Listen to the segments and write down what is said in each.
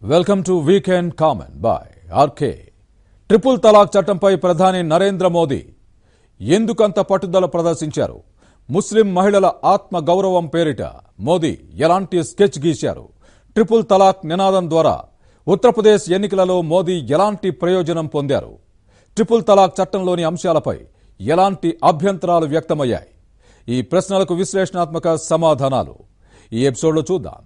welcome to weekend comment by RK triple talaq చట్టంపై ప్రధాని నరేంద్ర మోదీ ఎందుకంత పట్టుదల ప్రదర్శించారు ముస్లిం మహిళల ఆత్మ గౌరవం పేరిట మోదీ ఎలాంటి స్కెచ్ గీశారు ట్రిపుల్ తలాక్ నినాదం ద్వారా ఉత్తరప్రదేశ్ ఎన్నికలలో మోదీ ఎలాంటి ప్రయోజనం పొందారు ట్రిపుల్ తలాక్ చట్టంలోని అంశాలపై ఎలాంటి అభ్యంతరాలు వ్యక్తమయ్యాయి ఈ ప్రశ్నలకు విశ్లేషణాత్మక సమాధానాలు ఈ ఎపిసోడ్లో చూద్దాం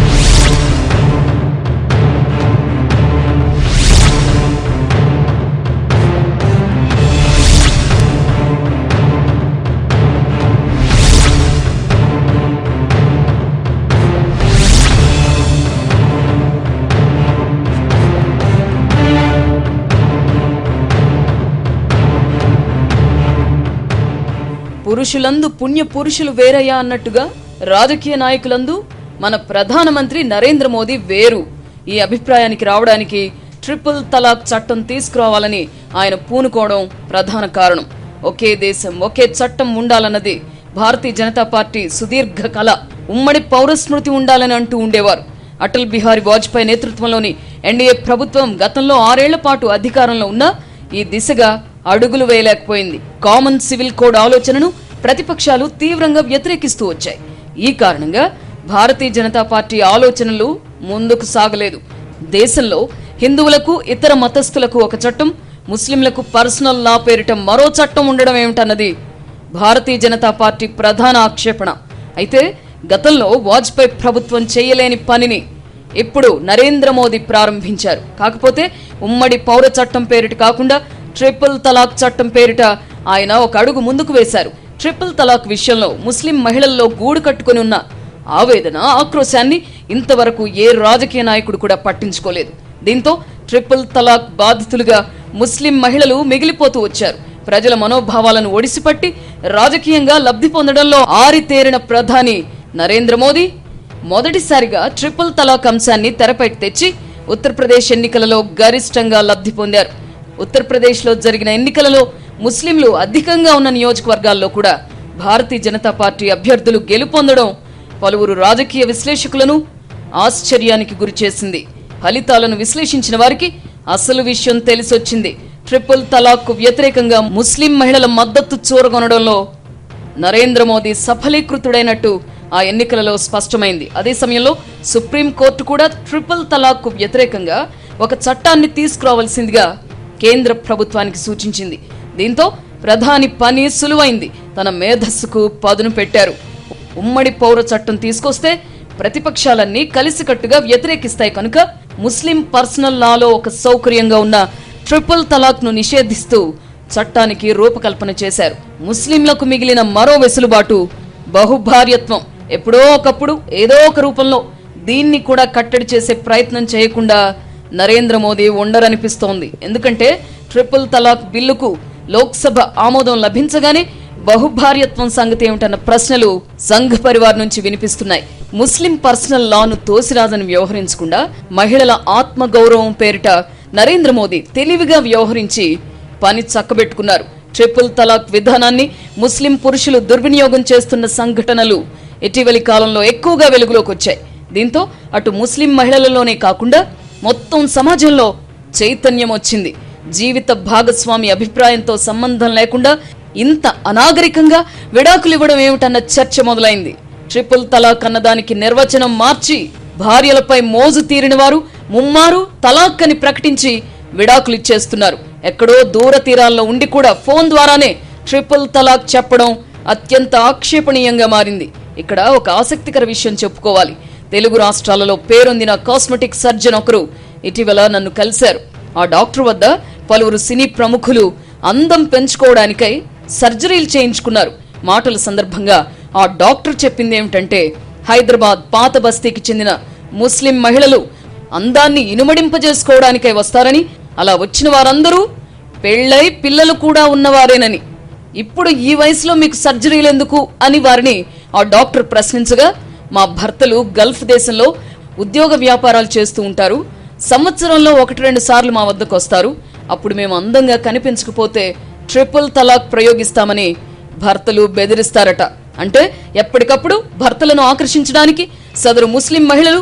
పురుషులందు పుణ్య పురుషులు వేరయ్యా అన్నట్టుగా రాజకీయ నాయకులందు మన ప్రధానమంత్రి నరేంద్ర మోదీ వేరు ఈ అభిప్రాయానికి రావడానికి ట్రిపుల్ తలాక్ చట్టం తీసుకురావాలని ఆయన పూనుకోవడం ప్రధాన కారణం ఒకే దేశం ఒకే చట్టం ఉండాలన్నది భారతీయ జనతా పార్టీ సుదీర్ఘ కళ ఉమ్మడి పౌరస్మృతి ఉండాలని అంటూ ఉండేవారు అటల్ బిహారీ వాజ్పేయి నేతృత్వంలోని ఎన్డీఏ ప్రభుత్వం గతంలో ఆరేళ్ల పాటు అధికారంలో ఉన్నా ఈ దిశగా అడుగులు వేయలేకపోయింది కామన్ సివిల్ కోడ్ ఆలోచనను ప్రతిపక్షాలు తీవ్రంగా వ్యతిరేకిస్తూ వచ్చాయి ఈ కారణంగా భారతీయ జనతా పార్టీ ఆలోచనలు ముందుకు సాగలేదు దేశంలో హిందువులకు ఇతర మతస్థులకు ఒక చట్టం ముస్లింలకు పర్సనల్ లా పేరిట మరో చట్టం ఉండడం ఏమిటన్నది భారతీయ జనతా పార్టీ ప్రధాన ఆక్షేపణ అయితే గతంలో వాజ్పేయి ప్రభుత్వం చేయలేని పనిని ఇప్పుడు నరేంద్ర మోదీ ప్రారంభించారు కాకపోతే ఉమ్మడి పౌర చట్టం పేరిట కాకుండా ట్రిపుల్ తలాక్ చట్టం పేరిట ఆయన ఒక అడుగు ముందుకు వేశారు ట్రిపుల్ తలాక్ విషయంలో ముస్లిం మహిళల్లో గూడు కట్టుకుని ఉన్న ఆవేదన ఆక్రోశాన్ని ఇంతవరకు ఏ రాజకీయ నాయకుడు కూడా పట్టించుకోలేదు దీంతో ట్రిపుల్ తలాక్ బాధితులుగా ముస్లిం మహిళలు మిగిలిపోతూ వచ్చారు ప్రజల మనోభావాలను ఒడిసిపట్టి రాజకీయంగా లబ్ధి పొందడంలో ఆరితేరిన ప్రధాని నరేంద్ర మోదీ మొదటిసారిగా ట్రిపుల్ తలాక్ అంశాన్ని తెరపై తెచ్చి ఉత్తరప్రదేశ్ ఎన్నికలలో గరిష్టంగా లబ్ధి పొందారు ఉత్తరప్రదేశ్లో జరిగిన ఎన్నికలలో ముస్లింలు అధికంగా ఉన్న నియోజకవర్గాల్లో కూడా భారతీయ జనతా పార్టీ అభ్యర్థులు గెలుపొందడం పలువురు రాజకీయ విశ్లేషకులను ఆశ్చర్యానికి గురిచేసింది ఫలితాలను విశ్లేషించిన వారికి అసలు విషయం తెలిసొచ్చింది ట్రిపుల్ తలాక్ వ్యతిరేకంగా ముస్లిం మహిళల మద్దతు చూరగొనడంలో నరేంద్ర మోదీ సఫలీకృతుడైనట్టు ఆ ఎన్నికలలో స్పష్టమైంది అదే సమయంలో సుప్రీంకోర్టు కూడా ట్రిపుల్ తలాక్ వ్యతిరేకంగా ఒక చట్టాన్ని తీసుకురావాల్సిందిగా కేంద్ర ప్రభుత్వానికి సూచించింది దీంతో ప్రధాని పని సులువైంది తన మేధస్సుకు పదును పెట్టారు ఉమ్మడి పౌర చట్టం తీసుకొస్తే ప్రతిపక్షాలన్నీ కలిసికట్టుగా వ్యతిరేకిస్తాయి కనుక ముస్లిం పర్సనల్ లాలో ఒక సౌకర్యంగా ఉన్న ట్రిపుల్ తలాక్ ను నిషేధిస్తూ చట్టానికి రూపకల్పన చేశారు ముస్లింలకు మిగిలిన మరో వెసులుబాటు బహుభార్యత్వం ఎప్పుడో ఒకప్పుడు ఏదో ఒక రూపంలో దీన్ని కూడా కట్టడి చేసే ప్రయత్నం చేయకుండా నరేంద్ర మోదీ ఉండరనిపిస్తోంది ఎందుకంటే ట్రిపుల్ తలాక్ బిల్లుకు లోక్సభ ఆమోదం లభించగానే బహుభార్యత్వం సంగతి ఏమిటన్న ప్రశ్నలు సంఘ్ పరివార్ నుంచి వినిపిస్తున్నాయి ముస్లిం పర్సనల్ లాను తోసిరాదని వ్యవహరించకుండా మహిళల ఆత్మ గౌరవం పేరిట నరేంద్ర మోదీ తెలివిగా వ్యవహరించి పని చక్కబెట్టుకున్నారు ట్రిపుల్ తలాక్ విధానాన్ని ముస్లిం పురుషులు దుర్వినియోగం చేస్తున్న సంఘటనలు ఇటీవలి కాలంలో ఎక్కువగా వెలుగులోకి వచ్చాయి దీంతో అటు ముస్లిం మహిళలలోనే కాకుండా మొత్తం సమాజంలో చైతన్యం వచ్చింది జీవిత భాగస్వామి అభిప్రాయంతో సంబంధం లేకుండా ఇంత అనాగరికంగా విడాకులు ఇవ్వడం ఏమిటన్న చర్చ మొదలైంది ట్రిపుల్ తలాక్ అన్నదానికి నిర్వచనం మార్చి భార్యలపై మోజు తీరిన వారు ముమ్మారు తలాక్ అని ప్రకటించి విడాకులు ఇచ్చేస్తున్నారు ఎక్కడో దూర తీరాల్లో ఉండి కూడా ఫోన్ ద్వారానే ట్రిపుల్ తలాక్ చెప్పడం అత్యంత ఆక్షేపణీయంగా మారింది ఇక్కడ ఒక ఆసక్తికర విషయం చెప్పుకోవాలి తెలుగు రాష్ట్రాలలో పేరొందిన కాస్మెటిక్ సర్జన్ ఒకరు ఇటీవల నన్ను కలిశారు ఆ డాక్టర్ వద్ద పలువురు సినీ ప్రముఖులు అందం పెంచుకోవడానికై సర్జరీలు చేయించుకున్నారు మాటల సందర్భంగా ఆ డాక్టర్ చెప్పింది ఏమిటంటే హైదరాబాద్ పాత బస్తీకి చెందిన ముస్లిం మహిళలు అందాన్ని ఇనుమడింపజేసుకోవడానికై వస్తారని అలా వచ్చిన వారందరూ పెళ్ళై పిల్లలు కూడా ఉన్నవారేనని ఇప్పుడు ఈ వయసులో మీకు సర్జరీలు ఎందుకు అని వారిని ఆ డాక్టర్ ప్రశ్నించగా మా భర్తలు గల్ఫ్ దేశంలో ఉద్యోగ వ్యాపారాలు చేస్తూ ఉంటారు సంవత్సరంలో ఒకటి రెండు సార్లు మా వద్దకు వస్తారు అప్పుడు మేము అందంగా కనిపించకపోతే ట్రిపుల్ తలాక్ ప్రయోగిస్తామని భర్తలు బెదిరిస్తారట అంటే ఎప్పటికప్పుడు భర్తలను ఆకర్షించడానికి సదరు ముస్లిం మహిళలు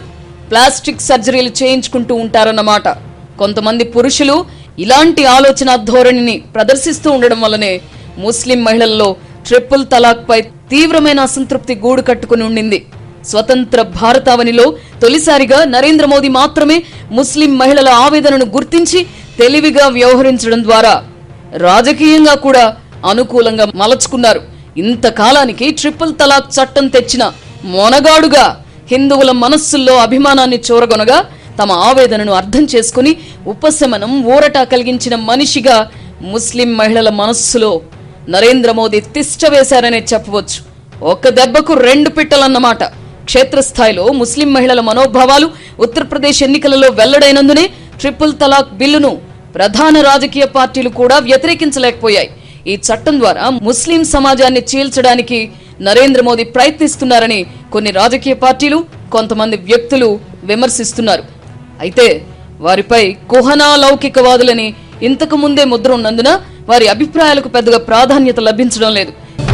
ప్లాస్టిక్ సర్జరీలు చేయించుకుంటూ ఉంటారన్నమాట కొంతమంది పురుషులు ఇలాంటి ఆలోచన ధోరణిని ప్రదర్శిస్తూ ఉండడం వల్లనే ముస్లిం మహిళల్లో ట్రిపుల్ తలాక్ పై తీవ్రమైన అసంతృప్తి గూడు కట్టుకుని ఉండింది స్వతంత్ర భారతావనిలో తొలిసారిగా నరేంద్ర మోదీ మాత్రమే ముస్లిం మహిళల ఆవేదనను గుర్తించి తెలివిగా వ్యవహరించడం ద్వారా రాజకీయంగా కూడా అనుకూలంగా మలచుకున్నారు ఇంతకాలానికి ట్రిపుల్ తలాక్ చట్టం తెచ్చిన మొనగాడుగా హిందువుల మనస్సుల్లో అభిమానాన్ని చూరగొనగా తమ ఆవేదనను అర్థం చేసుకుని ఉపశమనం ఊరట కలిగించిన మనిషిగా ముస్లిం మహిళల మనస్సులో నరేంద్ర మోదీ తిష్ట వేశారనే చెప్పవచ్చు ఒక్క దెబ్బకు రెండు పిట్టలన్నమాట క్షేత్రస్థాయిలో ముస్లిం మహిళల మనోభావాలు ఉత్తరప్రదేశ్ ఎన్నికలలో వెల్లడైనందునే ట్రిపుల్ తలాక్ బిల్లును ప్రధాన రాజకీయ పార్టీలు కూడా వ్యతిరేకించలేకపోయాయి ఈ చట్టం ద్వారా ముస్లిం సమాజాన్ని చీల్చడానికి నరేంద్ర మోదీ ప్రయత్నిస్తున్నారని కొన్ని రాజకీయ పార్టీలు కొంతమంది వ్యక్తులు విమర్శిస్తున్నారు అయితే వారిపై కుహనా లౌకికవాదులని ఇంతకు ముందే ముద్ర ఉన్నందున వారి అభిప్రాయాలకు పెద్దగా ప్రాధాన్యత లభించడం లేదు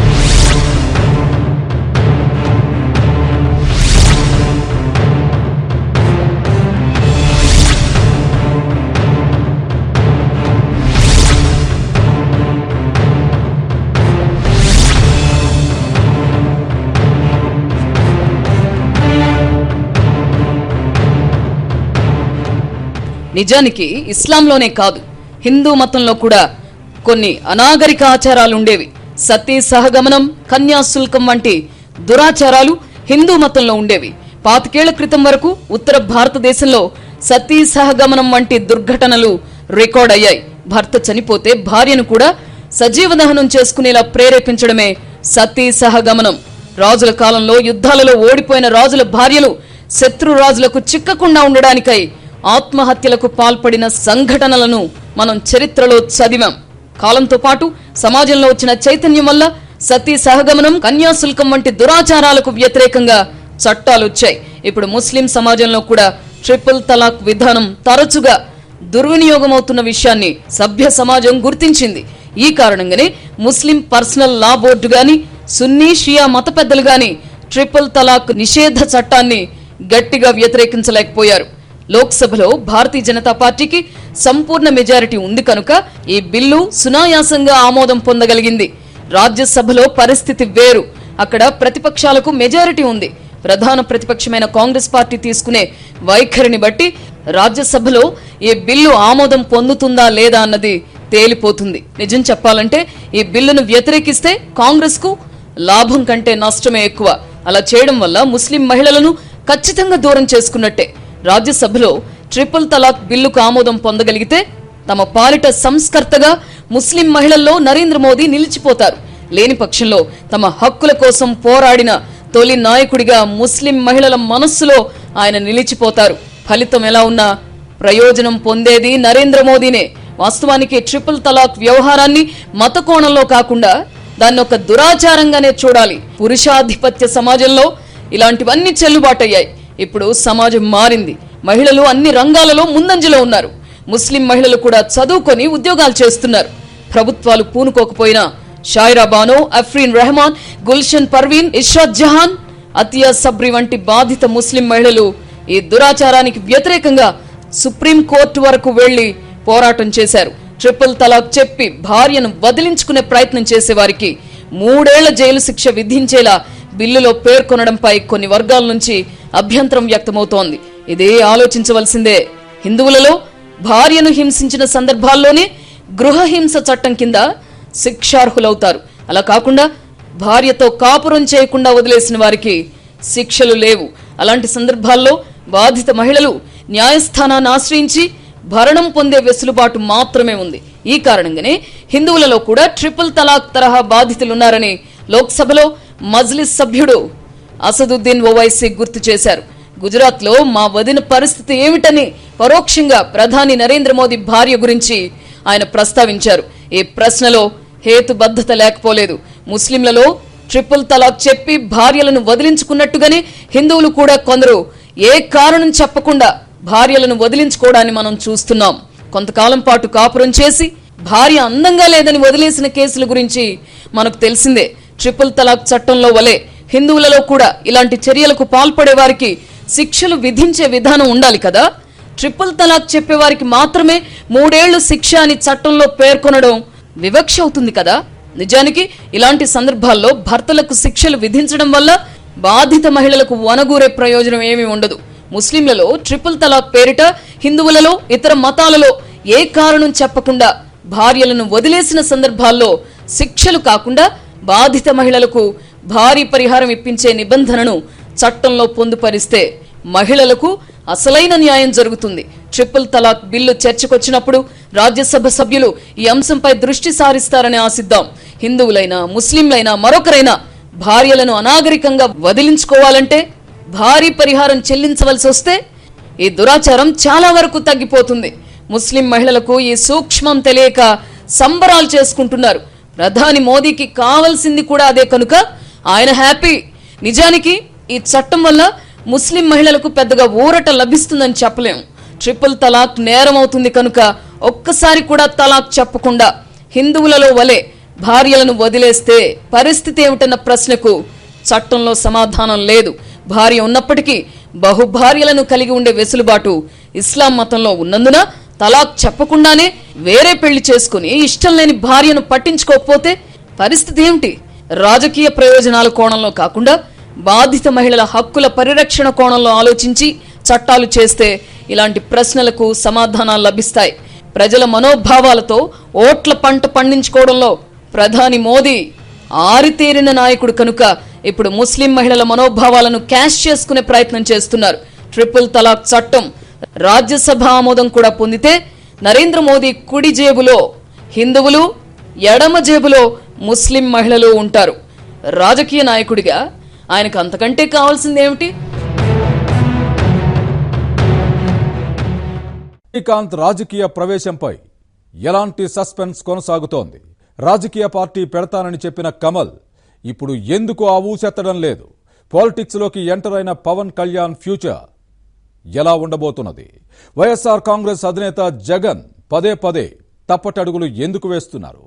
నిజానికి ఇస్లాంలోనే కాదు హిందూ మతంలో కూడా కొన్ని అనాగరిక ఆచారాలు ఉండేవి సతీ సహగమనం కన్యాశుల్కం వంటి దురాచారాలు హిందూ మతంలో ఉండేవి పాతికేళ్ల క్రితం వరకు ఉత్తర భారతదేశంలో సతీ సహగమనం వంటి దుర్ఘటనలు రికార్డ్ అయ్యాయి భర్త చనిపోతే భార్యను కూడా సజీవ దహనం చేసుకునేలా ప్రేరేపించడమే సతీ సహగమనం రాజుల కాలంలో యుద్ధాలలో ఓడిపోయిన రాజుల భార్యలు శత్రు రాజులకు చిక్కకుండా ఉండడానికై ఆత్మహత్యలకు పాల్పడిన సంఘటనలను మనం చరిత్రలో చదివాం కాలంతో పాటు సమాజంలో వచ్చిన చైతన్యం వల్ల సతీ సహగమనం కన్యాశుల్కం వంటి దురాచారాలకు వ్యతిరేకంగా చట్టాలు వచ్చాయి ఇప్పుడు ముస్లిం సమాజంలో కూడా ట్రిపుల్ తలాక్ విధానం తరచుగా దుర్వినియోగం అవుతున్న విషయాన్ని సభ్య సమాజం గుర్తించింది ఈ కారణంగానే ముస్లిం పర్సనల్ లా బోర్డు గాని సున్నీ షియా మత పెద్దలు గాని ట్రిపుల్ తలాక్ నిషేధ చట్టాన్ని గట్టిగా వ్యతిరేకించలేకపోయారు లోక్సభలో భారతీయ జనతా పార్టీకి సంపూర్ణ మెజారిటీ ఉంది కనుక ఈ బిల్లు సునాయాసంగా ఆమోదం పొందగలిగింది రాజ్యసభలో పరిస్థితి వేరు అక్కడ ప్రతిపక్షాలకు మెజారిటీ ఉంది ప్రధాన ప్రతిపక్షమైన కాంగ్రెస్ పార్టీ తీసుకునే వైఖరిని బట్టి రాజ్యసభలో ఈ బిల్లు ఆమోదం పొందుతుందా లేదా అన్నది తేలిపోతుంది నిజం చెప్పాలంటే ఈ బిల్లును వ్యతిరేకిస్తే కాంగ్రెస్ కు లాభం కంటే నష్టమే ఎక్కువ అలా చేయడం వల్ల ముస్లిం మహిళలను ఖచ్చితంగా దూరం చేసుకున్నట్టే రాజ్యసభలో ట్రిపుల్ తలాక్ బిల్లుకు ఆమోదం పొందగలిగితే తమ పాలిట సంస్కర్తగా ముస్లిం మహిళల్లో నరేంద్ర మోదీ నిలిచిపోతారు లేని పక్షంలో తమ హక్కుల కోసం పోరాడిన తొలి నాయకుడిగా ముస్లిం మహిళల మనస్సులో ఆయన నిలిచిపోతారు ఫలితం ఎలా ఉన్నా ప్రయోజనం పొందేది నరేంద్ర మోదీనే వాస్తవానికి ట్రిపుల్ తలాక్ వ్యవహారాన్ని మత కోణంలో కాకుండా దాన్ని ఒక దురాచారంగానే చూడాలి పురుషాధిపత్య సమాజంలో ఇలాంటివన్నీ చెల్లుబాటయ్యాయి ఇప్పుడు సమాజం మారింది మహిళలు అన్ని రంగాలలో ముందంజలో ఉన్నారు ముస్లిం మహిళలు కూడా చదువుకొని ఉద్యోగాలు చేస్తున్నారు ప్రభుత్వాలు పూనుకోకపోయినా షాయిరా బానో అఫ్రీన్ రెహమాన్ గుల్షన్ పర్వీన్ ఇష్రత్ జహాన్ అతియా సబ్రి వంటి బాధిత ముస్లిం మహిళలు ఈ దురాచారానికి వ్యతిరేకంగా సుప్రీం కోర్టు వరకు వెళ్లి పోరాటం చేశారు ట్రిపుల్ తలాక్ చెప్పి భార్యను వదిలించుకునే ప్రయత్నం చేసేవారికి మూడేళ్ల జైలు శిక్ష విధించేలా బిల్లులో పేర్కొనడంపై కొన్ని వర్గాల నుంచి అభ్యంతరం వ్యక్తమవుతోంది ఇదే ఆలోచించవలసిందే హిందువులలో భార్యను హింసించిన సందర్భాల్లోనే గృహహింస చట్టం కింద శిక్షార్హులవుతారు అలా కాకుండా భార్యతో కాపురం చేయకుండా వదిలేసిన వారికి శిక్షలు లేవు అలాంటి సందర్భాల్లో బాధిత మహిళలు న్యాయస్థానాన్ని ఆశ్రయించి భరణం పొందే వెసులుబాటు మాత్రమే ఉంది ఈ కారణంగానే హిందువులలో కూడా ట్రిపుల్ తలాక్ తరహా బాధితులున్నారని లోక్సభలో మజ్లిస్ సభ్యుడు అసదుద్దీన్ ఓవైసీ గుర్తు చేశారు గుజరాత్ లో మా వదిన పరిస్థితి ఏమిటని పరోక్షంగా ప్రధాని నరేంద్ర మోదీ భార్య గురించి ఆయన ప్రస్తావించారు ఈ ప్రశ్నలో హేతుబద్ధత లేకపోలేదు ముస్లింలలో ట్రిపుల్ తలాక్ చెప్పి భార్యలను వదిలించుకున్నట్టుగానే హిందువులు కూడా కొందరు ఏ కారణం చెప్పకుండా భార్యలను వదిలించుకోవడాన్ని మనం చూస్తున్నాం కొంతకాలం పాటు కాపురం చేసి భార్య అందంగా లేదని వదిలేసిన కేసుల గురించి మనకు తెలిసిందే ట్రిపుల్ తలాక్ చట్టంలో వలె హిందువులలో కూడా ఇలాంటి చర్యలకు పాల్పడే వారికి శిక్షలు విధించే విధానం ఉండాలి కదా ట్రిపుల్ తలాక్ చెప్పేవారికి మాత్రమే మూడేళ్లు శిక్ష అని చట్టంలో పేర్కొనడం వివక్ష అవుతుంది కదా నిజానికి ఇలాంటి సందర్భాల్లో భర్తలకు శిక్షలు విధించడం వల్ల బాధిత మహిళలకు వనగూరే ప్రయోజనం ఏమీ ఉండదు ముస్లింలలో ట్రిపుల్ తలాక్ పేరిట హిందువులలో ఇతర మతాలలో ఏ కారణం చెప్పకుండా భార్యలను వదిలేసిన సందర్భాల్లో శిక్షలు కాకుండా బాధిత మహిళలకు భారీ పరిహారం ఇప్పించే నిబంధనను చట్టంలో పొందుపరిస్తే మహిళలకు అసలైన న్యాయం జరుగుతుంది ట్రిపుల్ తలాక్ బిల్లు చర్చకొచ్చినప్పుడు రాజ్యసభ సభ్యులు ఈ అంశంపై దృష్టి సారిస్తారని ఆశిద్దాం హిందువులైనా ముస్లింలైనా మరొకరైనా భార్యలను అనాగరికంగా వదిలించుకోవాలంటే భారీ పరిహారం చెల్లించవలసి వస్తే ఈ దురాచారం చాలా వరకు తగ్గిపోతుంది ముస్లిం మహిళలకు ఈ సూక్ష్మం తెలియక సంబరాలు చేసుకుంటున్నారు ప్రధాని మోదీకి కావాల్సింది కూడా అదే కనుక ఆయన హ్యాపీ నిజానికి ఈ చట్టం వల్ల ముస్లిం మహిళలకు పెద్దగా ఊరట లభిస్తుందని చెప్పలేం ట్రిపుల్ తలాక్ నేరం అవుతుంది కనుక ఒక్కసారి కూడా తలాక్ చెప్పకుండా హిందువులలో వలె భార్యలను వదిలేస్తే పరిస్థితి ఏమిటన్న ప్రశ్నకు చట్టంలో సమాధానం లేదు భార్య ఉన్నప్పటికీ బహుభార్యలను కలిగి ఉండే వెసులుబాటు ఇస్లాం మతంలో ఉన్నందున తలాక్ చెప్పకుండానే వేరే పెళ్లి చేసుకుని ఇష్టం లేని భార్యను పట్టించుకోకపోతే పరిస్థితి ఏమిటి రాజకీయ ప్రయోజనాల కోణంలో కాకుండా బాధిత మహిళల హక్కుల పరిరక్షణ కోణంలో ఆలోచించి చట్టాలు చేస్తే ఇలాంటి ప్రశ్నలకు సమాధానాలు లభిస్తాయి ప్రజల మనోభావాలతో ఓట్ల పంట పండించుకోవడంలో ప్రధాని మోదీ ఆరితేరిన నాయకుడు కనుక ఇప్పుడు ముస్లిం మహిళల మనోభావాలను క్యాష్ చేసుకునే ప్రయత్నం చేస్తున్నారు ట్రిపుల్ తలాక్ చట్టం రాజ్యసభ ఆమోదం కూడా పొందితే నరేంద్ర మోదీ కుడి జేబులో హిందువులు ఎడమ జేబులో ముస్లిం మహిళలు ఉంటారు రాజకీయ నాయకుడిగా ఆయనకు అంతకంటే కావాల్సిందేమిటి రజనీకాంత్ రాజకీయ ప్రవేశంపై ఎలాంటి సస్పెన్స్ కొనసాగుతోంది రాజకీయ పార్టీ పెడతానని చెప్పిన కమల్ ఇప్పుడు ఎందుకు ఆ ఊసెత్తడం లేదు పాలిటిక్స్లోకి ఎంటర్ అయిన పవన్ కళ్యాణ్ ఫ్యూచర్ ఎలా ఉండబోతున్నది వైఎస్ఆర్ కాంగ్రెస్ అధినేత జగన్ పదే పదే తప్పటడుగులు ఎందుకు వేస్తున్నారు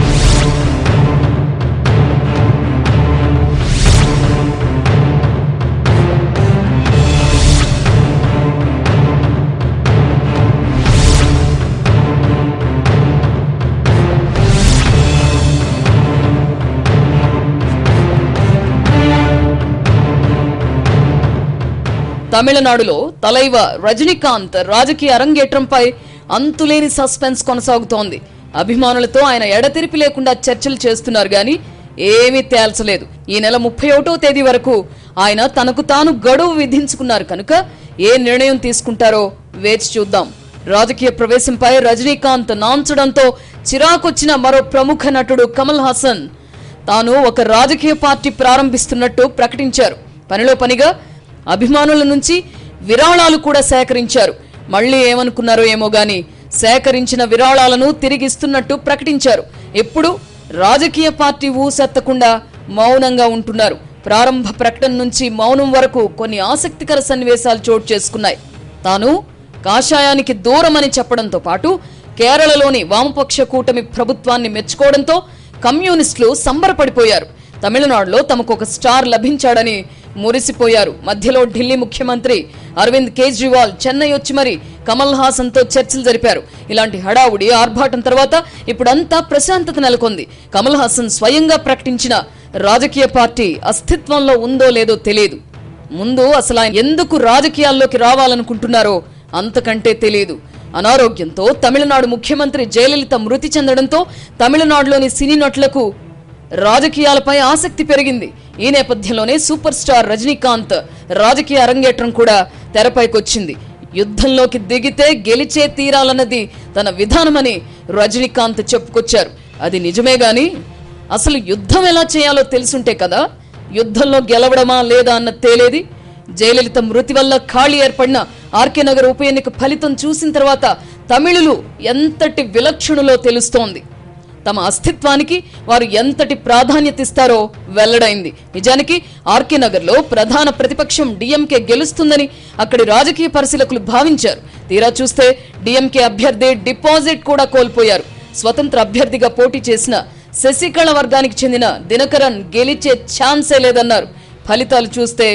తమిళనాడులో తలైవ రజనీకాంత్ రాజకీయ అరంగేట్రంపై అంతులేని సస్పెన్స్ కొనసాగుతోంది అభిమానులతో ఆయన ఎడతెరిపి లేకుండా చర్చలు చేస్తున్నారు గాని ఏమీ తేల్చలేదు ఈ నెల ముప్పై ఒకటో తేదీ వరకు ఆయన తనకు తాను గడువు విధించుకున్నారు కనుక ఏ నిర్ణయం తీసుకుంటారో వేచి చూద్దాం రాజకీయ ప్రవేశంపై రజనీకాంత్ నాంచడంతో చిరాకొచ్చిన మరో ప్రముఖ నటుడు కమల్ హాసన్ తాను ఒక రాజకీయ పార్టీ ప్రారంభిస్తున్నట్టు ప్రకటించారు పనిలో పనిగా అభిమానుల నుంచి విరాళాలు కూడా సేకరించారు మళ్ళీ ఏమనుకున్నారో ఏమో గాని సేకరించిన విరాళాలను తిరిగిస్తున్నట్టు ప్రకటించారు ఎప్పుడు రాజకీయ పార్టీ ఊసెత్తకుండా మౌనంగా ఉంటున్నారు ప్రారంభ ప్రకటన నుంచి మౌనం వరకు కొన్ని ఆసక్తికర సన్నివేశాలు చోటు చేసుకున్నాయి తాను కాషాయానికి దూరమని చెప్పడంతో పాటు కేరళలోని వామపక్ష కూటమి ప్రభుత్వాన్ని మెచ్చుకోవడంతో కమ్యూనిస్టులు సంబరపడిపోయారు తమిళనాడులో తమకు ఒక స్టార్ లభించాడని మురిసిపోయారు మధ్యలో ఢిల్లీ ముఖ్యమంత్రి అరవింద్ కేజ్రీవాల్ చెన్నై వచ్చి మరి కమల్ హాసన్ తో చర్చలు జరిపారు ఇలాంటి హడావుడి ఆర్భాటం తర్వాత ఇప్పుడంతా ప్రశాంతత నెలకొంది కమల్ హాసన్ స్వయంగా ప్రకటించిన రాజకీయ పార్టీ అస్తిత్వంలో ఉందో లేదో తెలియదు ముందు అసలు ఆయన ఎందుకు రాజకీయాల్లోకి రావాలనుకుంటున్నారో అంతకంటే తెలియదు అనారోగ్యంతో తమిళనాడు ముఖ్యమంత్రి జయలలిత మృతి చెందడంతో తమిళనాడులోని సినీ నటులకు రాజకీయాలపై ఆసక్తి పెరిగింది ఈ నేపథ్యంలోనే సూపర్ స్టార్ రజనీకాంత్ రాజకీయ అరంగేట్రం కూడా తెరపైకొచ్చింది యుద్ధంలోకి దిగితే గెలిచే తీరాలన్నది తన విధానమని రజనీకాంత్ చెప్పుకొచ్చారు అది నిజమే గాని అసలు యుద్ధం ఎలా చేయాలో తెలుసుంటే కదా యుద్ధంలో గెలవడమా లేదా అన్న తేలేది జయలలిత మృతి వల్ల ఖాళీ ఏర్పడిన ఆర్కే నగర్ ఉప ఎన్నిక ఫలితం చూసిన తర్వాత తమిళులు ఎంతటి విలక్షణులో తెలుస్తోంది తమ అస్తిత్వానికి వారు ఎంతటి ప్రాధాన్యత ఇస్తారో వెల్లడైంది నిజానికి ఆర్కే నగర్ లో ప్రధాన ప్రతిపక్షం డిఎంకే గెలుస్తుందని అక్కడి రాజకీయ పరిశీలకులు భావించారు తీరా చూస్తే డిఎంకే అభ్యర్థి డిపాజిట్ కూడా కోల్పోయారు స్వతంత్ర అభ్యర్థిగా పోటీ చేసిన శశికళ వర్గానికి చెందిన దినకరన్ గెలిచే ఛాన్సే లేదన్నారు ఫలితాలు చూస్తే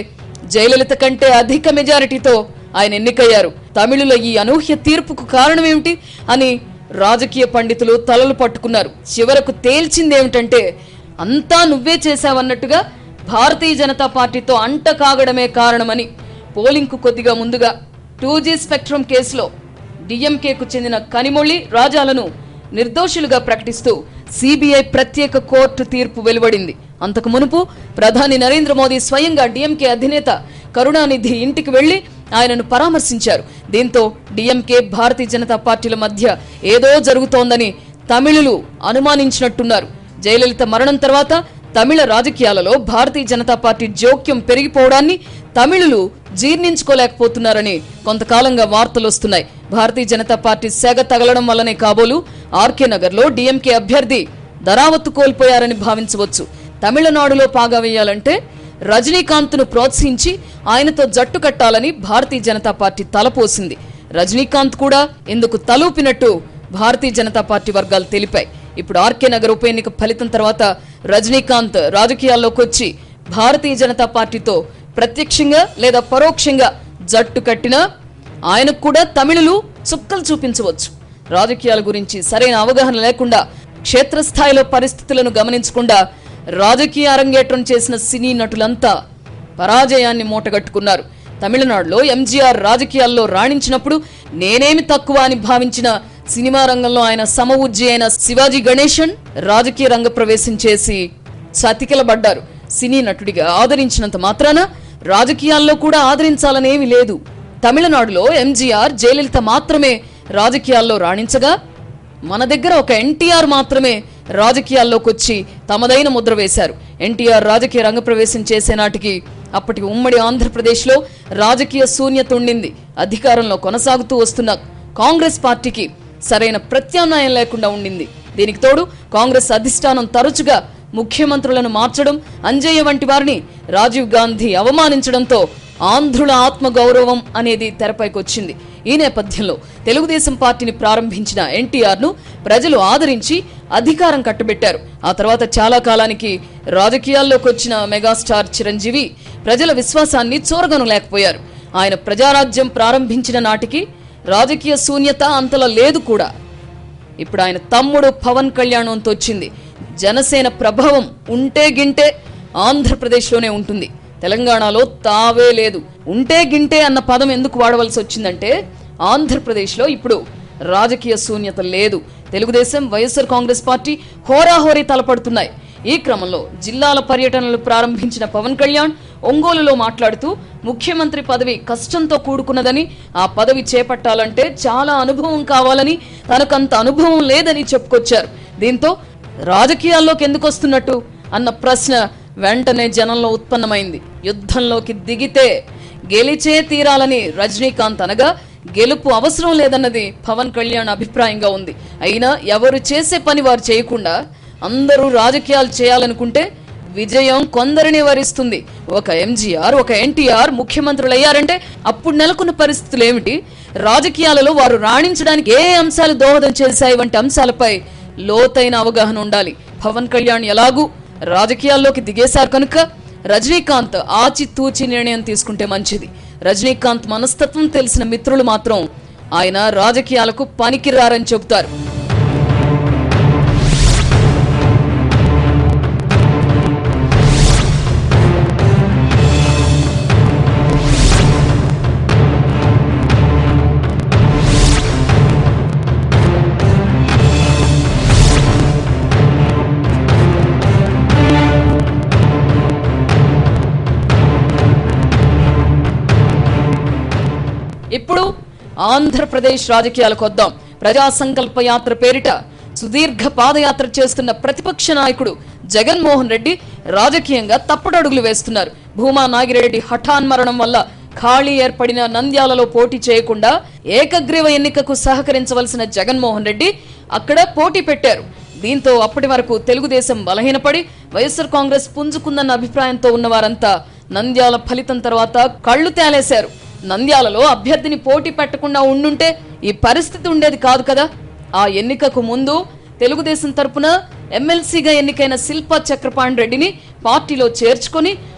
జయలలిత కంటే అధిక మెజారిటీతో ఆయన ఎన్నికయ్యారు తమిళుల ఈ అనూహ్య తీర్పుకు కారణం ఏమిటి అని రాజకీయ పండితులు తలలు పట్టుకున్నారు చివరకు తేల్చిందేమిటంటే అంతా నువ్వే చేశావన్నట్టుగా భారతీయ జనతా పార్టీతో అంట కాగడమే కారణమని పోలింగ్కు కొద్దిగా ముందుగా టూ జీ స్పెక్ట్రమ్ కేసులో డిఎంకేకు చెందిన కనిమొళి రాజాలను నిర్దోషులుగా ప్రకటిస్తూ సిబిఐ ప్రత్యేక కోర్టు తీర్పు వెలువడింది అంతకు మునుపు ప్రధాని నరేంద్ర మోదీ స్వయంగా డిఎంకే అధినేత కరుణానిధి ఇంటికి వెళ్లి ఆయనను పరామర్శించారు దీంతో డిఎంకే భారతీయ జనతా పార్టీల మధ్య ఏదో జరుగుతోందని తమిళులు అనుమానించినట్టున్నారు జయలలిత మరణం తర్వాత తమిళ రాజకీయాలలో భారతీయ జనతా పార్టీ జోక్యం పెరిగిపోవడాన్ని తమిళులు జీర్ణించుకోలేకపోతున్నారని కొంతకాలంగా వార్తలు వస్తున్నాయి భారతీయ జనతా పార్టీ సెగ తగలడం వల్లనే కాబోలు ఆర్కే నగర్ లో డిఎంకే అభ్యర్థి ధరావత్తు కోల్పోయారని భావించవచ్చు తమిళనాడులో పాగా వేయాలంటే రజనీకాంత్ ను ప్రోత్సహించి ఆయనతో జట్టు కట్టాలని భారతీయ జనతా పార్టీ తలపోసింది రజనీకాంత్ కూడా ఇందుకు తలూపినట్టు భారతీయ జనతా పార్టీ వర్గాలు తెలిపాయి ఇప్పుడు ఆర్కే నగర్ ఉప ఎన్నిక ఫలితం తర్వాత రజనీకాంత్ రాజకీయాల్లోకి వచ్చి భారతీయ జనతా పార్టీతో ప్రత్యక్షంగా లేదా పరోక్షంగా జట్టు కట్టినా ఆయనకు కూడా తమిళులు చుక్కలు చూపించవచ్చు రాజకీయాల గురించి సరైన అవగాహన లేకుండా క్షేత్రస్థాయిలో పరిస్థితులను గమనించకుండా రాజకీయ అరంగేట్రం చేసిన సినీ నటులంతా పరాజయాన్ని మూటగట్టుకున్నారు తమిళనాడులో ఎంజీఆర్ రాజకీయాల్లో రాణించినప్పుడు నేనేమి తక్కువ అని భావించిన సినిమా రంగంలో ఆయన సమవుజ్జి అయిన శివాజీ గణేశన్ రాజకీయ రంగ ప్రవేశం చేసి చతికిలబడ్డారు సినీ నటుడిగా ఆదరించినంత మాత్రాన రాజకీయాల్లో కూడా ఆదరించాలనేమి లేదు తమిళనాడులో ఎంజీఆర్ జయలలిత మాత్రమే రాజకీయాల్లో రాణించగా మన దగ్గర ఒక ఎన్టీఆర్ మాత్రమే రాజకీయాల్లోకి వచ్చి తమదైన ముద్ర వేశారు ఎన్టీఆర్ రాజకీయ రంగ ప్రవేశం చేసే నాటికి అప్పటి ఉమ్మడి ఆంధ్రప్రదేశ్లో రాజకీయ శూన్యత ఉండింది అధికారంలో కొనసాగుతూ వస్తున్న కాంగ్రెస్ పార్టీకి సరైన ప్రత్యామ్నాయం లేకుండా ఉండింది దీనికి తోడు కాంగ్రెస్ అధిష్టానం తరచుగా ముఖ్యమంత్రులను మార్చడం అంజయ్య వంటి వారిని రాజీవ్ గాంధీ అవమానించడంతో ఆంధ్రుల ఆత్మగౌరవం అనేది తెరపైకి వచ్చింది ఈ నేపథ్యంలో తెలుగుదేశం పార్టీని ప్రారంభించిన ఎన్టీఆర్ ను ప్రజలు ఆదరించి అధికారం కట్టబెట్టారు ఆ తర్వాత చాలా కాలానికి రాజకీయాల్లోకి వచ్చిన మెగాస్టార్ చిరంజీవి ప్రజల విశ్వాసాన్ని చూరగొనలేకపోయారు ఆయన ప్రజారాజ్యం ప్రారంభించిన నాటికి రాజకీయ శూన్యత అంతలా లేదు కూడా ఇప్పుడు ఆయన తమ్ముడు పవన్ కళ్యాణ్తో వచ్చింది జనసేన ప్రభావం ఉంటే గింటే ఆంధ్రప్రదేశ్లోనే ఉంటుంది తెలంగాణలో తావే లేదు ఉంటే గింటే అన్న పదం ఎందుకు వాడవలసి వచ్చిందంటే ఆంధ్రప్రదేశ్లో ఇప్పుడు రాజకీయ శూన్యత లేదు తెలుగుదేశం వైఎస్ఆర్ కాంగ్రెస్ పార్టీ హోరాహోరీ తలపడుతున్నాయి ఈ క్రమంలో జిల్లాల పర్యటనలు ప్రారంభించిన పవన్ కళ్యాణ్ ఒంగోలులో మాట్లాడుతూ ముఖ్యమంత్రి పదవి కష్టంతో కూడుకున్నదని ఆ పదవి చేపట్టాలంటే చాలా అనుభవం కావాలని తనకంత అనుభవం లేదని చెప్పుకొచ్చారు దీంతో రాజకీయాల్లోకి ఎందుకు వస్తున్నట్టు అన్న ప్రశ్న వెంటనే జనంలో ఉత్పన్నమైంది యుద్ధంలోకి దిగితే గెలిచే తీరాలని రజనీకాంత్ అనగా గెలుపు అవసరం లేదన్నది పవన్ కళ్యాణ్ అభిప్రాయంగా ఉంది అయినా ఎవరు చేసే పని వారు చేయకుండా అందరూ రాజకీయాలు చేయాలనుకుంటే విజయం కొందరిని వరిస్తుంది ఒక ఎంజీఆర్ ఒక ఎన్టీఆర్ ముఖ్యమంత్రులు అయ్యారంటే అప్పుడు నెలకొన్న పరిస్థితులు ఏమిటి రాజకీయాలలో వారు రాణించడానికి ఏ అంశాలు దోహదం చేశాయి వంటి అంశాలపై లోతైన అవగాహన ఉండాలి పవన్ కళ్యాణ్ ఎలాగూ రాజకీయాల్లోకి దిగేశారు కనుక రజనీకాంత్ ఆచితూచి నిర్ణయం తీసుకుంటే మంచిది రజనీకాంత్ మనస్తత్వం తెలిసిన మిత్రులు మాత్రం ఆయన రాజకీయాలకు పనికిరారని చెబుతారు ఇప్పుడు ఆంధ్రప్రదేశ్ రాజకీయాలకు వద్దాం ప్రజా సంకల్ప యాత్ర పేరిట సుదీర్ఘ పాదయాత్ర చేస్తున్న ప్రతిపక్ష నాయకుడు జగన్మోహన్ రెడ్డి రాజకీయంగా తప్పుడడుగులు వేస్తున్నారు భూమా నాగిరెడ్డి హఠాన్ మరణం వల్ల ఖాళీ ఏర్పడిన నంద్యాలలో పోటీ చేయకుండా ఏకగ్రీవ ఎన్నికకు సహకరించవలసిన జగన్మోహన్ రెడ్డి అక్కడ పోటీ పెట్టారు దీంతో అప్పటి వరకు తెలుగుదేశం బలహీనపడి వైఎస్ఆర్ కాంగ్రెస్ పుంజుకుందన్న అభిప్రాయంతో ఉన్న వారంతా నంద్యాల ఫలితం తర్వాత కళ్ళు తేలేశారు నంద్యాలలో అభ్యర్థిని పోటీ పెట్టకుండా ఉండుంటే ఈ పరిస్థితి ఉండేది కాదు కదా ఆ ఎన్నికకు ముందు తెలుగుదేశం తరపున ఎమ్మెల్సీగా ఎన్నికైన శిల్పా చక్రపాణి రెడ్డిని పార్టీలో చేర్చుకొని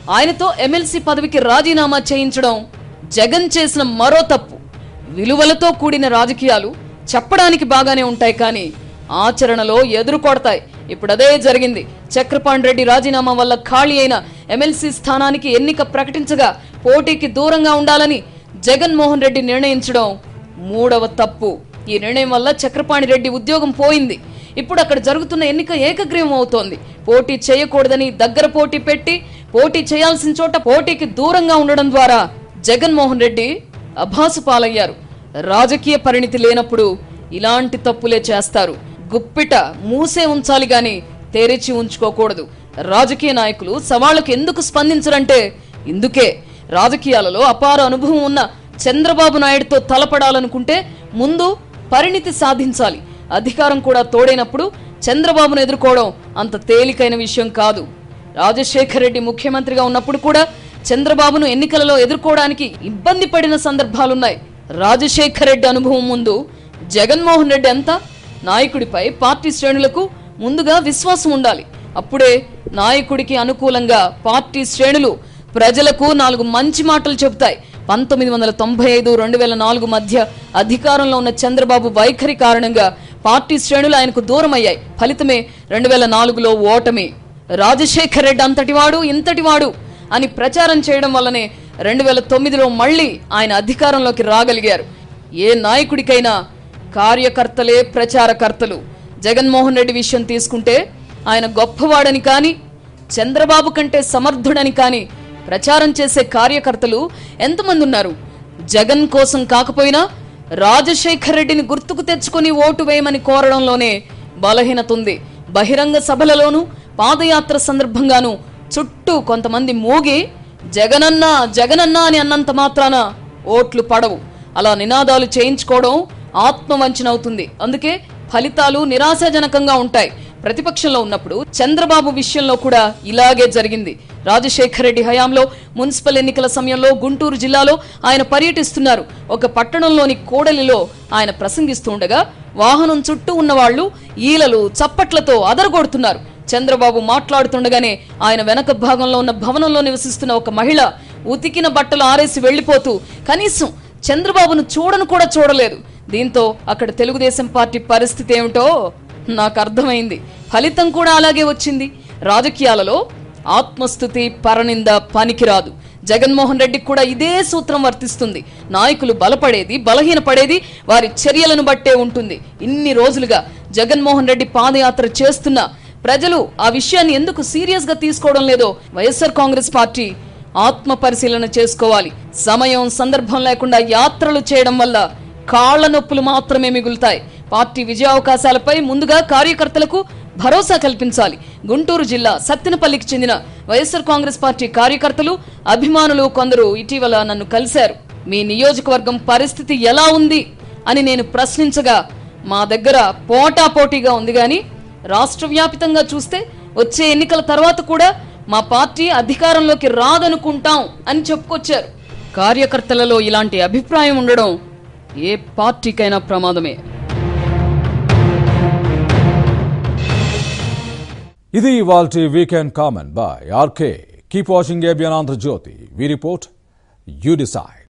ఆయనతో ఎమ్మెల్సీ పదవికి రాజీనామా చేయించడం జగన్ చేసిన మరో తప్పు విలువలతో కూడిన రాజకీయాలు చెప్పడానికి బాగానే ఉంటాయి కానీ ఆచరణలో ఎదురు కొడతాయి ఇప్పుడు అదే జరిగింది చక్రపాణి రెడ్డి రాజీనామా వల్ల ఖాళీ అయిన ఎమ్మెల్సీ స్థానానికి ఎన్నిక ప్రకటించగా పోటీకి దూరంగా ఉండాలని జగన్మోహన్ రెడ్డి నిర్ణయించడం మూడవ తప్పు ఈ నిర్ణయం వల్ల చక్రపాణి రెడ్డి ఉద్యోగం పోయింది ఇప్పుడు అక్కడ జరుగుతున్న ఎన్నిక ఏకగ్రీవం అవుతోంది పోటీ చేయకూడదని దగ్గర పోటీ పెట్టి పోటీ చేయాల్సిన చోట పోటీకి దూరంగా ఉండడం ద్వారా జగన్మోహన్ రెడ్డి అభాసు పాలయ్యారు రాజకీయ పరిణితి లేనప్పుడు ఇలాంటి తప్పులే చేస్తారు గుప్పిట మూసే ఉంచాలి గాని తెరిచి ఉంచుకోకూడదు రాజకీయ నాయకులు సవాళ్లకు ఎందుకు స్పందించరంటే ఇందుకే రాజకీయాలలో అపార అనుభవం ఉన్న చంద్రబాబు నాయుడుతో తలపడాలనుకుంటే ముందు పరిణితి సాధించాలి అధికారం కూడా తోడైనప్పుడు చంద్రబాబును ఎదుర్కోవడం అంత తేలికైన విషయం కాదు రాజశేఖర్ రెడ్డి ముఖ్యమంత్రిగా ఉన్నప్పుడు కూడా చంద్రబాబును ఎన్నికలలో ఎదుర్కోవడానికి ఇబ్బంది పడిన సందర్భాలున్నాయి రాజశేఖర్ రెడ్డి అనుభవం ముందు జగన్మోహన్ రెడ్డి అంతా నాయకుడిపై పార్టీ శ్రేణులకు ముందుగా విశ్వాసం ఉండాలి అప్పుడే నాయకుడికి అనుకూలంగా పార్టీ శ్రేణులు ప్రజలకు నాలుగు మంచి మాటలు చెబుతాయి పంతొమ్మిది వందల తొంభై ఐదు రెండు వేల నాలుగు మధ్య అధికారంలో ఉన్న చంద్రబాబు వైఖరి కారణంగా పార్టీ శ్రేణులు ఆయనకు దూరమయ్యాయి ఫలితమే రెండు వేల నాలుగులో ఓటమి రాజశేఖర్ రెడ్డి అంతటివాడు ఇంతటివాడు అని ప్రచారం చేయడం వల్లనే రెండు వేల తొమ్మిదిలో మళ్ళీ ఆయన అధికారంలోకి రాగలిగారు ఏ నాయకుడికైనా కార్యకర్తలే ప్రచారకర్తలు జగన్మోహన్ రెడ్డి విషయం తీసుకుంటే ఆయన గొప్పవాడని కానీ చంద్రబాబు కంటే సమర్థుడని కానీ ప్రచారం చేసే కార్యకర్తలు ఎంతమంది ఉన్నారు జగన్ కోసం కాకపోయినా రాజశేఖర్ రెడ్డిని గుర్తుకు తెచ్చుకొని ఓటు వేయమని కోరడంలోనే బలహీనత ఉంది బహిరంగ సభలలోనూ పాదయాత్ర సందర్భంగానూ చుట్టూ కొంతమంది మోగి జగనన్నా జగనన్నా అని అన్నంత మాత్రాన ఓట్లు పడవు అలా నినాదాలు చేయించుకోవడం ఆత్మవంచన అవుతుంది అందుకే ఫలితాలు నిరాశాజనకంగా ఉంటాయి ప్రతిపక్షంలో ఉన్నప్పుడు చంద్రబాబు విషయంలో కూడా ఇలాగే జరిగింది రాజశేఖర రెడ్డి హయాంలో మున్సిపల్ ఎన్నికల సమయంలో గుంటూరు జిల్లాలో ఆయన పర్యటిస్తున్నారు ఒక పట్టణంలోని కోడలిలో ఆయన ప్రసంగిస్తుండగా వాహనం చుట్టూ ఉన్న వాళ్ళు ఈలలు చప్పట్లతో అదరగొడుతున్నారు చంద్రబాబు మాట్లాడుతుండగానే ఆయన వెనక భాగంలో ఉన్న భవనంలో నివసిస్తున్న ఒక మహిళ ఉతికిన బట్టలు ఆరేసి వెళ్లిపోతూ కనీసం చంద్రబాబును చూడను కూడా చూడలేదు దీంతో అక్కడ తెలుగుదేశం పార్టీ పరిస్థితి ఏమిటో నాకు అర్థమైంది ఫలితం కూడా అలాగే వచ్చింది రాజకీయాలలో ఆత్మస్థుతి పరనింద పనికిరాదు జగన్మోహన్ రెడ్డికి కూడా ఇదే సూత్రం వర్తిస్తుంది నాయకులు బలపడేది బలహీనపడేది వారి చర్యలను బట్టే ఉంటుంది ఇన్ని రోజులుగా జగన్మోహన్ రెడ్డి పాదయాత్ర చేస్తున్న ప్రజలు ఆ విషయాన్ని ఎందుకు సీరియస్ గా తీసుకోవడం లేదో వైఎస్ఆర్ కాంగ్రెస్ పార్టీ ఆత్మ పరిశీలన చేసుకోవాలి సమయం సందర్భం లేకుండా యాత్రలు చేయడం వల్ల కాళ్ల నొప్పులు మాత్రమే మిగులుతాయి పార్టీ విజయావకాశాలపై ముందుగా కార్యకర్తలకు భరోసా కల్పించాలి గుంటూరు జిల్లా సత్తెనపల్లికి చెందిన వైఎస్ఆర్ కాంగ్రెస్ పార్టీ కార్యకర్తలు అభిమానులు కొందరు ఇటీవల నన్ను కలిశారు మీ నియోజకవర్గం పరిస్థితి ఎలా ఉంది అని నేను ప్రశ్నించగా మా దగ్గర పోటాపోటీగా ఉంది గాని రాష్ట్ర వ్యాపితంగా చూస్తే వచ్చే ఎన్నికల తర్వాత కూడా మా పార్టీ అధికారంలోకి రాదనుకుంటాం అని చెప్పుకొచ్చారు కార్యకర్తలలో ఇలాంటి అభిప్రాయం ఉండడం ఏ పార్టీకైనా ప్రమాదమే ఇది ఇవాల్టి weekend comment by RK keep watching ABN Andhra Jyothi we report you decide